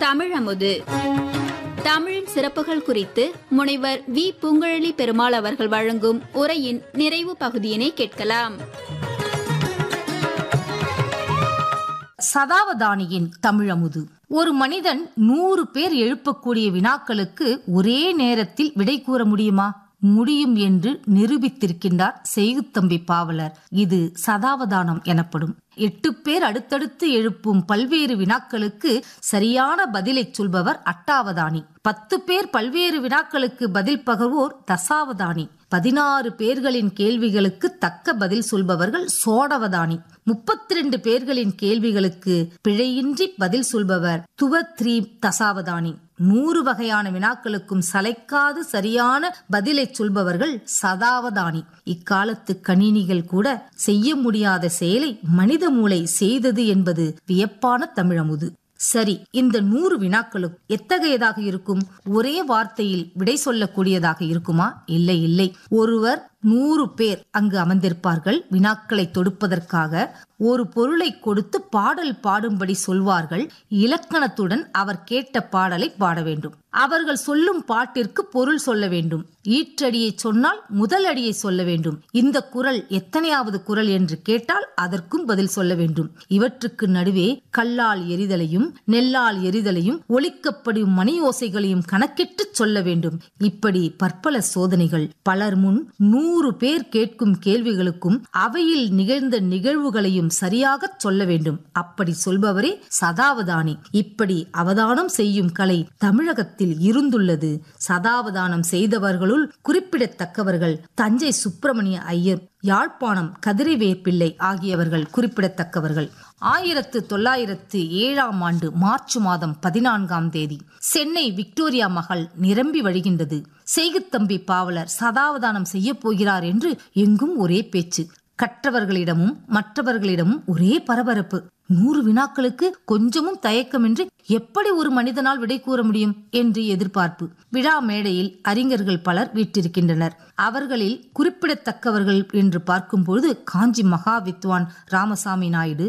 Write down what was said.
தமிழமுது தமிழின் சிறப்புகள் குறித்து முனைவர் வி பூங்குழலி பெருமாள் அவர்கள் வழங்கும் உரையின் நிறைவு பகுதியினை கேட்கலாம் சதாவதானியின் தமிழமுது ஒரு மனிதன் நூறு பேர் எழுப்பக்கூடிய வினாக்களுக்கு ஒரே நேரத்தில் விடை கூற முடியுமா முடியும் என்று நிரூபித்திருக்கின்றார் செய்குத்தம்பி பாவலர் இது சதாவதானம் எனப்படும் எட்டு பேர் அடுத்தடுத்து எழுப்பும் பல்வேறு வினாக்களுக்கு சரியான பதிலை சொல்பவர் அட்டாவதானி பத்து பேர் பல்வேறு வினாக்களுக்கு பதில் பகர்வோர் தசாவதானி பதினாறு பேர்களின் கேள்விகளுக்கு தக்க பதில் சொல்பவர்கள் சோடவதானி முப்பத்தி ரெண்டு பேர்களின் கேள்விகளுக்கு பிழையின்றி பதில் சொல்பவர் துவத்ரீ தசாவதானி நூறு வகையான வினாக்களுக்கும் சளைக்காது சரியான பதிலை சொல்பவர்கள் சதாவதானி இக்காலத்து கணினிகள் கூட செய்ய முடியாத செயலை மனித மூளை செய்தது என்பது வியப்பான தமிழமுது சரி இந்த நூறு வினாக்களும் எத்தகையதாக இருக்கும் ஒரே வார்த்தையில் விடை சொல்லக்கூடியதாக இருக்குமா இல்லை இல்லை ஒருவர் நூறு பேர் அங்கு அமர்ந்திருப்பார்கள் வினாக்களை தொடுப்பதற்காக ஒரு பொருளை கொடுத்து பாடல் பாடும்படி சொல்வார்கள் இலக்கணத்துடன் அவர் கேட்ட பாடலை பாட வேண்டும் அவர்கள் சொல்லும் பாட்டிற்கு பொருள் சொல்ல வேண்டும் ஈற்றடியை சொன்னால் முதல் அடியை சொல்ல வேண்டும் இந்த குரல் எத்தனையாவது குரல் என்று கேட்டால் அதற்கும் பதில் சொல்ல வேண்டும் இவற்றுக்கு நடுவே கல்லால் எரிதலையும் நெல்லால் எரிதலையும் ஒழிக்கப்படும் மணி ஓசைகளையும் கணக்கிட்டு சொல்ல வேண்டும் இப்படி பற்பல சோதனைகள் பலர் முன் நூறு பேர் கேட்கும் கேள்விகளுக்கும் அவையில் நிகழ்ந்த நிகழ்வுகளையும் சரியாக சொல்ல வேண்டும் அப்படி சொல்பவரே சதாவதானி இப்படி அவதானம் செய்யும் கலை தமிழகத்தில் இருந்துள்ளது சதாவதானம் செய்தவர்களுள் குறிப்பிடத்தக்கவர்கள் தஞ்சை சுப்பிரமணிய ஐயர் யாழ்ப்பாணம் கதிரைவேற்பிள்ளை ஆகியவர்கள் குறிப்பிடத்தக்கவர்கள் ஆயிரத்து தொள்ளாயிரத்து ஏழாம் ஆண்டு மார்ச் மாதம் பதினான்காம் தேதி சென்னை விக்டோரியா மகள் நிரம்பி வழிகின்றது செய்குத்தம்பி பாவலர் சதாவதானம் செய்ய போகிறார் என்று எங்கும் ஒரே பேச்சு கற்றவர்களிடமும் மற்றவர்களிடமும் ஒரே பரபரப்பு நூறு வினாக்களுக்கு கொஞ்சமும் தயக்கமின்றி எப்படி ஒரு மனிதனால் விடை கூற முடியும் என்று எதிர்பார்ப்பு விழா மேடையில் அறிஞர்கள் பலர் வீற்றிருக்கின்றனர் அவர்களில் குறிப்பிடத்தக்கவர்கள் என்று பார்க்கும்போது காஞ்சி மகா வித்வான் ராமசாமி நாயுடு